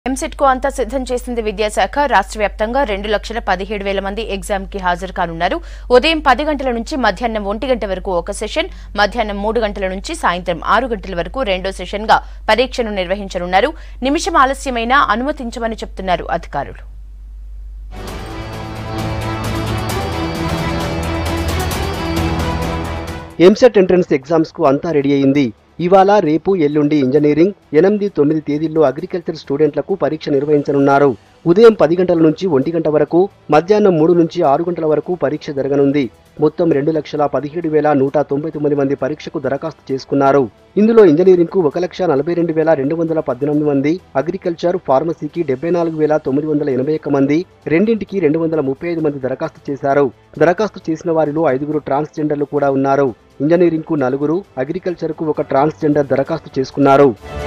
ఎంసెట్ కు అంతా సిద్ధం చేసింది విద్యాశాఖ రాష్ట్ర వ్యాప్తంగా రెండు లక్షల పదిహేడు వేల మంది ఎగ్జామ్ కి హాజరు కానున్నారు ఉదయం పది గంటల నుంచి మధ్యాహ్నం ఒంటి గంట వరకు ఒక సెషన్ మధ్యాహ్నం మూడు గంటల నుంచి సాయంత్రం ఆరు గంటల వరకు రెండో సెషన్ గా పరీక్షను నిర్వహించనున్నారు నిమిషం ఆలస్యమైనా అనుమతించమని చెప్తున్నారు అధికారులు ఎంసెట్ ఎంట్రన్స్ ఎగ్జామ్స్ కు అంతా రెడీ అయింది ఇవాళ రేపు ఎల్లుండి ఇంజనీరింగ్ ఎనిమిది తొమ్మిది తేదీల్లో అగ్రికల్చర్ స్టూడెంట్లకు పరీక్ష నిర్వహించనున్నారు ఉదయం పది గంటల నుంచి ఒంటి గంట వరకు మధ్యాహ్నం మూడు నుంచి ఆరు గంటల వరకు పరీక్ష జరగనుంది మొత్తం రెండు లక్షల పదిహేడు వేల నూట తొంభై తొమ్మిది మంది పరీక్షకు దరఖాస్తు చేసుకున్నారు ఇందులో ఇంజనీరింగ్ కు ఒక లక్ష నలభై రెండు వేల రెండు వందల పద్దెనిమిది మంది అగ్రికల్చర్ ఫార్మసీకి డెబ్బై నాలుగు వేల తొమ్మిది వందల ఎనభై ఒక్క మంది రెండింటికి రెండు వందల ముప్పై ఐదు మంది దరఖాస్తు చేశారు దరఖాస్తు చేసిన వారిలో ఐదుగురు ట్రాన్స్జెండర్లు కూడా ఉన్నారు ఇంజనీరింగ్ కు నలుగురు అగ్రికల్చర్ కు ఒక ట్రాన్స్జెండర్ దరఖాస్తు చేసుకున్నారు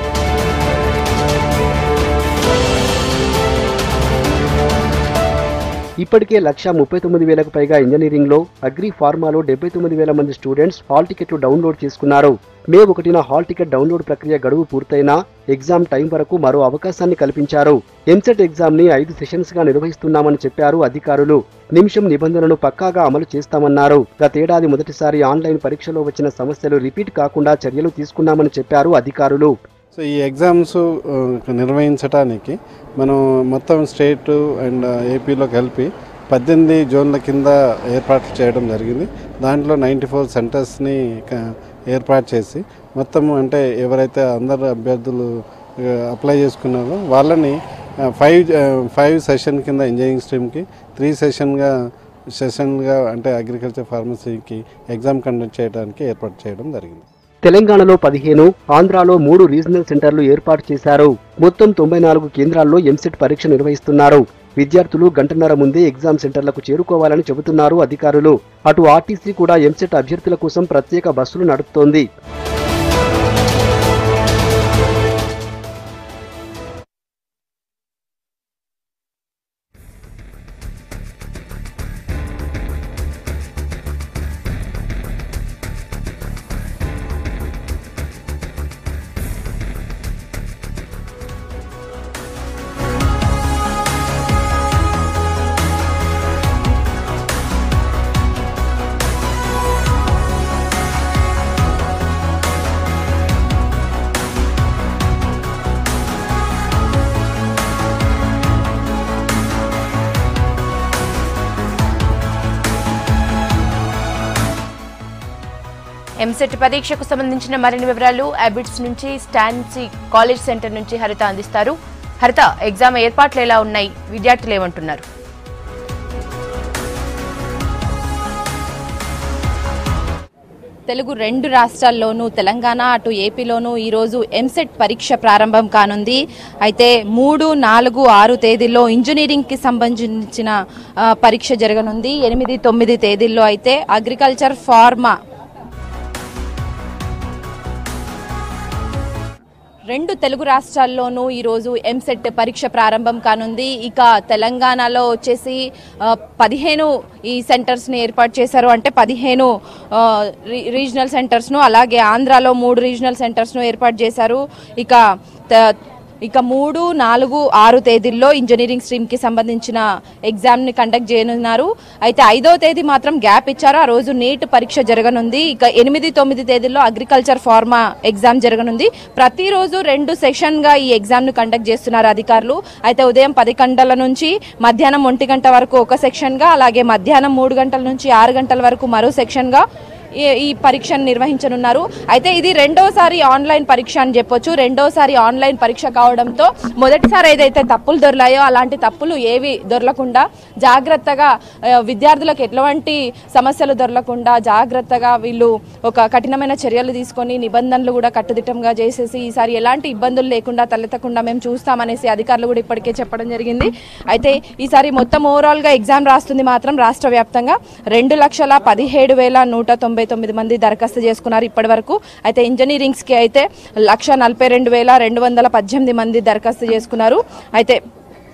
ఇప్పటికే లక్ష ముప్పై తొమ్మిది వేలకు పైగా ఇంజనీరింగ్ లో అగ్రి ఫార్మాలో డెబ్బై తొమ్మిది వేల మంది స్టూడెంట్స్ హాల్ టికెట్లు డౌన్లోడ్ చేసుకున్నారు మే ఒకటిన హాల్ టికెట్ డౌన్లోడ్ ప్రక్రియ గడువు పూర్తయినా ఎగ్జామ్ టైం వరకు మరో అవకాశాన్ని కల్పించారు ఎంసెట్ ఎగ్జామ్ ని ఐదు సెషన్స్ గా నిర్వహిస్తున్నామని చెప్పారు అధికారులు నిమిషం నిబంధనను పక్కాగా అమలు చేస్తామన్నారు గతేడాది మొదటిసారి ఆన్లైన్ పరీక్షలో వచ్చిన సమస్యలు రిపీట్ కాకుండా చర్యలు తీసుకున్నామని చెప్పారు అధికారులు సో ఈ ఎగ్జామ్స్ ఆ, నిర్వహించడానికి మనం మొత్తం స్టేట్ అండ్ ఏపీలో కలిపి పద్దెనిమిది జోన్ల కింద ఏర్పాట్లు చేయడం జరిగింది దాంట్లో నైంటీ ఫోర్ సెంటర్స్ని క- ఏర్పాటు చేసి మొత్తం అంటే ఎవరైతే అందరు అభ్యర్థులు ఆ, అప్లై చేసుకున్నారో వాళ్ళని ఆ, ఫైవ్ ఆ, ఫైవ్ సెషన్ కింద ఇంజనీరింగ్ స్ట్రీమ్కి త్రీ సెషన్గా సెషన్గా అంటే అగ్రికల్చర్ ఫార్మసీకి ఎగ్జామ్ కండక్ట్ చేయడానికి ఏర్పాటు చేయడం జరిగింది తెలంగాణలో పదిహేను ఆంధ్రాలో మూడు రీజనల్ సెంటర్లు ఏర్పాటు చేశారు మొత్తం తొంభై నాలుగు కేంద్రాల్లో ఎంసెట్ పరీక్ష నిర్వహిస్తున్నారు విద్యార్థులు గంటన్నర ముందే ఎగ్జామ్ సెంటర్లకు చేరుకోవాలని చెబుతున్నారు అధికారులు అటు ఆర్టీసీ కూడా ఎంసెట్ అభ్యర్థుల కోసం ప్రత్యేక బస్సులు నడుపుతోంది ఎంసెట్ పరీక్షకు సంబంధించిన మరిన్ని వివరాలు అబిడ్స్ నుంచి స్టాన్సీ కాలేజ్ సెంటర్ నుంచి హరిత అందిస్తారు హరిత ఎగ్జామ్ ఏర్పాట్లు ఎలా ఉన్నాయి విద్యార్థులు ఏమంటున్నారు తెలుగు రెండు రాష్ట్రాల్లోనూ తెలంగాణ అటు ఏపీలోనూ ఈరోజు ఎంసెట్ పరీక్ష ప్రారంభం కానుంది అయితే మూడు నాలుగు ఆరు తేదీల్లో ఇంజనీరింగ్కి సంబంధించిన ఆ, పరీక్ష జరగనుంది ఎనిమిది తొమ్మిది తేదీల్లో అయితే అగ్రికల్చర్ ఫార్మా రెండు తెలుగు రాష్ట్రాల్లోనూ ఈరోజు ఎంసెట్ పరీక్ష ప్రారంభం కానుంది ఇక తెలంగాణలో వచ్చేసి ఆ, పదిహేను ఈ సెంటర్స్ని ఏర్పాటు చేశారు అంటే పదిహేను ఆ, రీ- రీజనల్ సెంటర్స్ను అలాగే ఆంధ్రాలో మూడు రీజనల్ సెంటర్స్ను ఏర్పాటు చేశారు ఇక త- ఇక మూడు నాలుగు ఆరు తేదీల్లో ఇంజనీరింగ్ స్ట్రీమ్కి సంబంధించిన ఎగ్జామ్ని కండక్ట్ చేయనున్నారు అయితే ఐదో తేదీ మాత్రం గ్యాప్ ఇచ్చారు ఆ రోజు నీట్ పరీక్ష జరగనుంది ఇక ఎనిమిది తొమ్మిది తేదీల్లో అగ్రికల్చర్ ఫార్మా ఎగ్జామ్ జరగనుంది ప్రతిరోజు రెండు సెషన్గా ఈ ఎగ్జామ్ను కండక్ట్ చేస్తున్నారు అధికారులు అయితే ఉదయం పది గంటల నుంచి మధ్యాహ్నం ఒంటి గంట వరకు ఒక సెక్షన్గా అలాగే మధ్యాహ్నం మూడు గంటల నుంచి ఆరు గంటల వరకు మరో సెక్షన్గా ఈ- ఈ పరీక్షను నిర్వహించనున్నారు అయితే ఇది రెండోసారి ఆన్లైన్ పరీక్ష అని చెప్పొచ్చు రెండోసారి ఆన్లైన్ పరీక్ష కావడంతో మొదటిసారి ఏదైతే తప్పులు దొరలాయో అలాంటి తప్పులు ఏవి దొరలకుండా జాగ్రత్తగా ఆ, విద్యార్థులకు ఎటువంటి సమస్యలు దొరలకుండా జాగ్రత్తగా వీళ్ళు ఒక కఠినమైన చర్యలు తీసుకొని నిబంధనలు కూడా కట్టుదిట్టంగా చేసేసి ఈసారి ఎలాంటి ఇబ్బందులు లేకుండా తలెత్తకుండా మేము చూస్తామనేసి అధికారులు కూడా ఇప్పటికే చెప్పడం జరిగింది అయితే ఈసారి మొత్తం ఓవరాల్ గా ఎగ్జామ్ రాస్తుంది మాత్రం రాష్ట్ర వ్యాప్తంగా రెండు లక్షల పదిహేడు వేల నూట తొంభై తొమ్మిది మంది దరఖాస్తు చేసుకున్నారు ఇప్పటి వరకు అయితే ఇంజనీరింగ్స్ కి అయితే లక్ష నలభై రెండు వేల రెండు వందల పద్దెనిమిది మంది దరఖాస్తు చేసుకున్నారు అయితే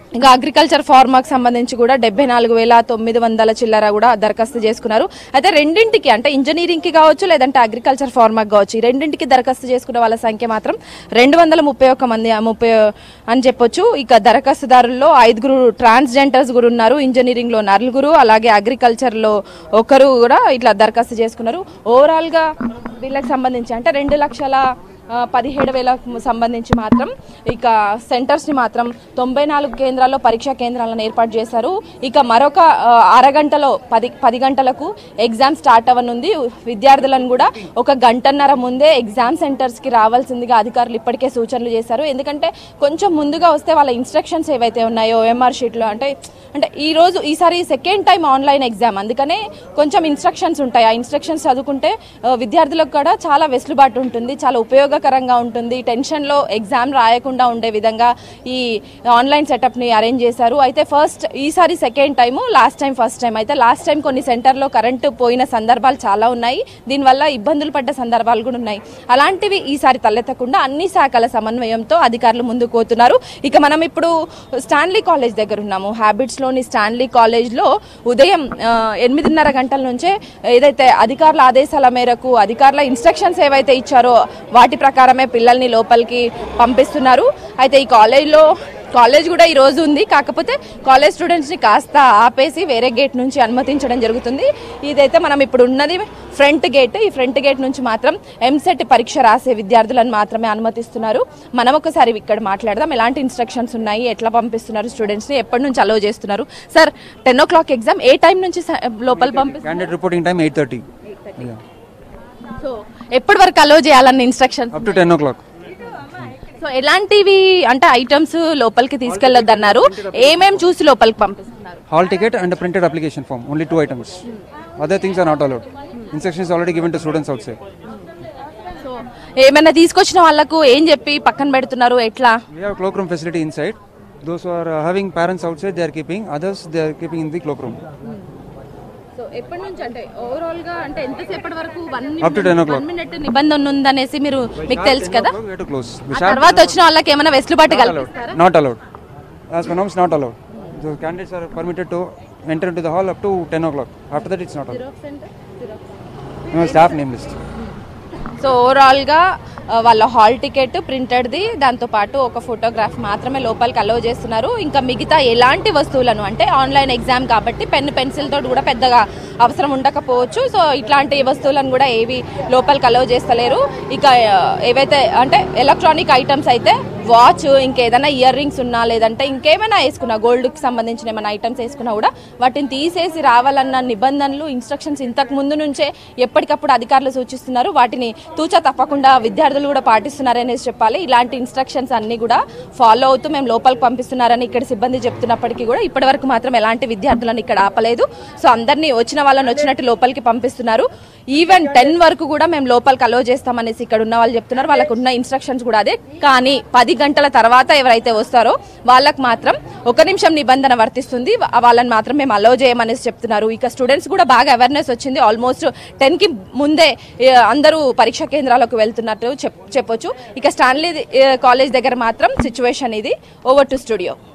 ఇంకా అగ్రికల్చర్ ఫార్మాకి సంబంధించి కూడా డెబ్బై నాలుగు వేల తొమ్మిది వందల చిల్లర కూడా దరఖాస్తు చేసుకున్నారు అయితే రెండింటికి అంటే ఇంజనీరింగ్కి కావచ్చు లేదంటే అగ్రికల్చర్ ఫార్మాకి కావచ్చు ఈ రెండింటికి దరఖాస్తు చేసుకున్న వాళ్ళ సంఖ్య మాత్రం రెండు వందల ముప్పై ఒక్క మంది ముప్పై అని చెప్పొచ్చు ఇక దరఖాస్తుదారుల్లో ఐదుగురు ట్రాన్స్జెండర్స్ కూడా ఉన్నారు ఇంజనీరింగ్లో నలుగురు అలాగే అగ్రికల్చర్లో ఒకరు కూడా ఇట్లా దరఖాస్తు చేసుకున్నారు ఓవరాల్గా వీళ్ళకి సంబంధించి అంటే రెండు లక్షల ఆ, పదిహేడు వేలకు సంబంధించి మాత్రం ఇక సెంటర్స్ని మాత్రం తొంభై నాలుగు కేంద్రాల్లో పరీక్షా కేంద్రాలను ఏర్పాటు చేశారు ఇక మరొక ఆ, అరగంటలో పది పది గంటలకు ఎగ్జామ్ స్టార్ట్ అవ్వనుంది విద్యార్థులను కూడా ఒక గంటన్నర ముందే ఎగ్జామ్ సెంటర్స్కి రావాల్సిందిగా అధికారులు ఇప్పటికే సూచనలు చేశారు ఎందుకంటే కొంచెం ముందుగా వస్తే వాళ్ళ ఇన్స్ట్రక్షన్స్ ఏవైతే ఉన్నాయో ఎంఆర్ షీట్లో అంటే అంటే ఈ రోజు ఈసారి సెకండ్ టైం ఆన్లైన్ ఎగ్జామ్ అందుకనే కొంచెం ఇన్స్ట్రక్షన్స్ ఉంటాయి ఆ ఇన్స్ట్రక్షన్స్ చదువుకుంటే ఆ, విద్యార్థులకు కూడా చాలా వెసులుబాటు ఉంటుంది చాలా ఉపయోగకరంగా ఉంటుంది టెన్షన్లో ఎగ్జామ్ రాయకుండా ఉండే విధంగా ఈ ఆన్లైన్ సెటప్ని అరేంజ్ చేశారు అయితే ఫస్ట్ ఈసారి second time last time first time అయితే లాస్ట్ టైం కొన్ని సెంటర్లో కరెంటు పోయిన సందర్భాలు చాలా ఉన్నాయి దీనివల్ల ఇబ్బందులు పడ్డ సందర్భాలు కూడా ఉన్నాయి అలాంటివి ఈసారి తలెత్తకుండా అన్ని శాఖల సమన్వయంతో అధికారులు ముందుకు పోతున్నారు ఇక మనం ఇప్పుడు స్టాన్లీ కాలేజ్ దగ్గర ఉన్నాము హ్యాబిట్స్లోని స్టాన్లీ కాలేజ్లో ఉదయం ఆ, ఎనిమిదిన్నర గంటల నుంచే ఏదైతే అధికారుల ఆదేశాల మేరకు అధికారుల ఇన్స్ట్రక్షన్స్ ఏవైతే ఇచ్చారో వాటి ప్రకారమే పిల్లల్ని లోపలికి పంపిస్తున్నారు అయితే ఈ కాలేజ్లో కాలేజ్ కూడా ఈ రోజు ఉంది కాకపోతే కాలేజ్ స్టూడెంట్స్ని కాస్త ఆపేసి వేరే గేట్ నుంచి అనుమతించడం జరుగుతుంది ఇదైతే మనం ఇప్పుడు ఉన్నది ఫ్రంట్ గేట్ ఈ ఫ్రంట్ గేట్ నుంచి మాత్రం ఎంసెట్ పరీక్ష రాసే విద్యార్థులను మాత్రమే అనుమతిస్తున్నారు మనం ఒకసారి ఇక్కడ మాట్లాడదాం ఎలాంటి ఇన్స్ట్రక్షన్స్ ఉన్నాయి ఎట్లా పంపిస్తున్నారు స్టూడెంట్స్ని ఎప్పటి నుంచి అలౌ చేస్తున్నారు sir ten o'clock exam ఏ టైం నుంచి స- లోపల పంపిస్తారు Candidate reporting time 8:30. Yeah. So ఎప్పటి వరకు అలౌ చేయాలన్న instructions Up to 10 o'clock. So ఎలాంటివి అంటే ఐటమ్స్ లోపలికి తీసుకెళ్లొద్దు అన్నారు ఏమేం చూసి లోపలికి పంపిస్తున్నారు Hall ticket and a printed application form. Only two items. Other things are not allowed. Instructions already given to students outside. So ఏమైనా తీసుకొచ్చిన వాళ్ళకు ఏం చెప్పి పక్కన పెడుతున్నారు ఎట్లా We have cloakroom facility inside. Those who are uh, having parents outside, they are keeping. Others, they are keeping in the cloakroom. So ఎప్పటి నుంచి అంటే ఓవరాల్ గా అంటే ఎంతసేపటి వరకు one Up to 10 o'clock. Minute నిబంధన ఉందనేసి మీరు మీకు తెలుసు కదా We have to close. We ఆ sharp తర్వాత వచ్చిన వాళ్ళకి ఏమైనా వెసులుబాటు not allowed. కల్పిస్తారా Not allowed. As per norms, not allowed. The candidates are permitted to enter into the hall up to 10 o'clock. After that, it's not allowed. No, staff name list. So overall గా ఆ, వాళ్ళ hall ticket ప్రింటెడ్ది దాంతో పాటు ఒక photograph మాత్రమే లోపలికి allow చేస్తున్నారు ఇంకా మిగతా ఎలాంటి వస్తువులను అంటే ఆన్లైన్ ఎగ్జామ్ కాబట్టి పెన్ పెన్సిల్ తోటి కూడా పెద్దగా అవసరం ఉండకపోవచ్చు సో ఇట్లాంటి వస్తువులను కూడా ఏవి లోపలికి అలౌ చేస్తలేరు ఇక ఆ, ఏవైతే అంటే ఎలక్ట్రానిక్ ఐటమ్స్ అయితే వాచ్ ఇంకేదైనా ఇయర్ రింగ్స్ ఉన్నా లేదంటే ఇంకేమైనా వేసుకున్నా గోల్డ్కి సంబంధించిన ఏమైనా ఐటమ్స్ వేసుకున్నా కూడా వాటిని తీసేసి రావాలన్న నిబంధనలు ఇన్స్ట్రక్షన్స్ ఇంతకు ముందు నుంచే ఎప్పటికప్పుడు అధికారులు సూచిస్తున్నారు వాటిని తూచా తప్పకుండా విద్యార్థులు కూడా పాటిస్తున్నారనేసి చెప్పాలి ఇలాంటి ఇన్స్ట్రక్షన్స్ అన్ని కూడా ఫాలో అవుతూ మేము లోపలికి పంపిస్తున్నారని ఇక్కడ సిబ్బంది చెప్తున్నప్పటికీ కూడా ఇప్పటి వరకు మాత్రం ఎలాంటి విద్యార్థులను ఇక్కడ ఆపలేదు సో అందరినీ వచ్చిన వాళ్ళని వచ్చినట్టు లోపలికి పంపిస్తున్నారు ఈవెన్ టెన్ వరకు కూడా మేము లోపలికి అలో చేస్తామనేసి ఇక్కడ ఉన్న వాళ్ళు చెప్తున్నారు వాళ్ళకు ఉన్న ఇన్స్ట్రక్షన్స్ కూడా అదే కానీ పది గంటల తర్వాత ఎవరైతే వస్తారో వాళ్ళకి మాత్రం ఒక నిమిషం నిబంధన వర్తిస్తుంది వా- వాళ్ళని మాత్రం మేము అలో చేయమనేసి చెప్తున్నారు ఇక స్టూడెంట్స్ కూడా బాగా అవేర్నెస్ వచ్చింది ఆల్మోస్ట్ టెన్ కి ముందే ఏ, అందరూ పరీక్షా కేంద్రాలకు వెళ్తున్నట్టు చెప్ చెప్పొచ్చు ఇక స్టాన్లీ ఏ, కాలేజ్ దగ్గర మాత్రం సిచ్యువేషన్ ఇది ఓవర్ టు స్టూడియో